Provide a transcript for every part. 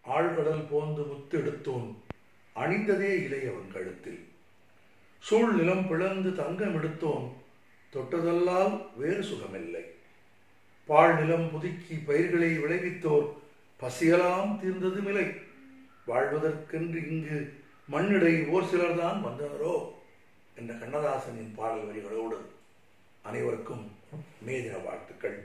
ஆழ்கடல் போந்து முத்தெடுத்தோன் அணிந்ததே இளையவன் கழுத்தில் சூழ் நிலம் பிளந்து தங்கம் எடுத்தோன் தொட்டதல்லால் வேறு சுகமில்லை பாழ் நிலம் புதுக்கி பயிர்களை விளைவித்தோர் பசியெல்லாம் தீர்ந்தது மிலை வாழ்வதற்கென்று இங்கு மண்ணிடை ஓர் சிலர்தான் வந்தனரோ என்ற கண்ணதாசனின் பாடல் வரிகளோடு அனைவருக்கும் மேதின வாழ்த்துக்கள்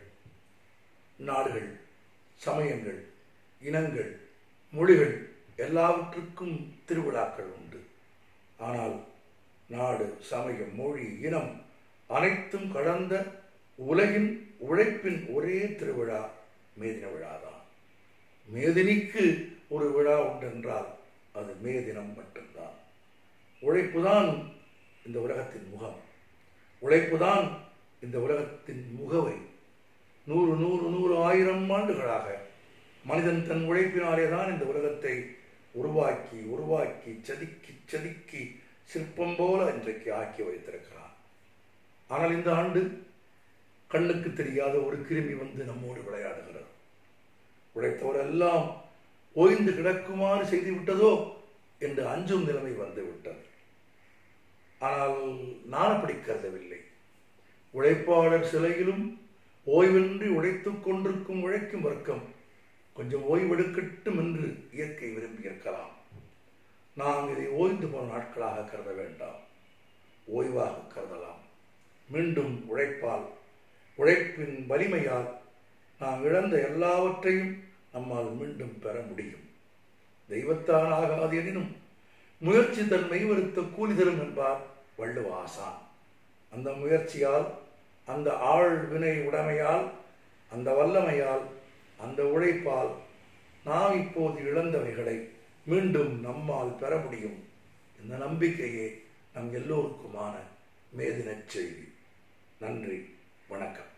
நாடுகள் சமயங்கள் இனங்கள் மொழிகள் எல்லாவற்றுக்கும் திருவிழாக்கள் உண்டு ஆனால் நாடு சமயம் மொழி இனம் அனைத்தும் கடந்த உலகின் உழைப்பின் ஒரே திருவிழா மேதின விழாதான் மேதினிக்கு ஒரு விழா உண்டென்றால் அது மே தினம் மட்டும்தான் உழைப்புதான் இந்த உலகத்தின் முகம் உழைப்புதான் இந்த உலகத்தின் முகவை நூறு நூறு நூறு ஆயிரம் ஆண்டுகளாக மனிதன் தன் உழைப்பினாலே தான் இந்த உலகத்தை உருவாக்கி உருவாக்கி செதுக்கி செதுக்கி சிற்பம் போல இன்றைக்கு ஆக்கி வைத்திருக்கிறான் ஆனால் இந்த ஆண்டு கண்ணுக்கு தெரியாத ஒரு கிருமி வந்து நம்மோடு விளையாடுகிறது உழைத்தவரெல்லாம் ஓய்ந்து கிடக்குமாறு செய்து விட்டதோ என்று அஞ்சும் நிலைமை வந்து விட்டது ஆனால் நான் அப்படி கருதவில்லை உழைப்பாளர் சிலையிலும் ஓய்வின்றி உழைத்துக் கொண்டிருக்கும் உழைக்கும் வர்க்கம் கொஞ்சம் ஓய்வெடுக்கட்டும் என்று இயற்கை விரும்பியிருக்கலாம் நாம் இதை ஓய்ந்து போன நாட்களாக கருத வேண்டாம் ஓய்வாக கருதலாம் மீண்டும் உழைப்பால் உழைப்பின் வலிமையால் நாம் இழந்த எல்லாவற்றையும் நம்மால் மீண்டும் பெற முடியும் தெய்வத்தான் ஆகாது எனினும் முயற்சி தன் மெய்வருத்த கூலி தரும் என்பார் வள்ளுவ ஆசான் அந்த முயற்சியால் அந்த ஆள் வினை உடைமையால் அந்த வல்லமையால் அந்த உழைப்பால் நாம் இப்போது இழந்தவைகளை மீண்டும் நம்மால் பெற முடியும் இந்த நம்பிக்கையே நம் எல்லோருக்குமான மேதினச் செய்தி நன்றி வணக்கம்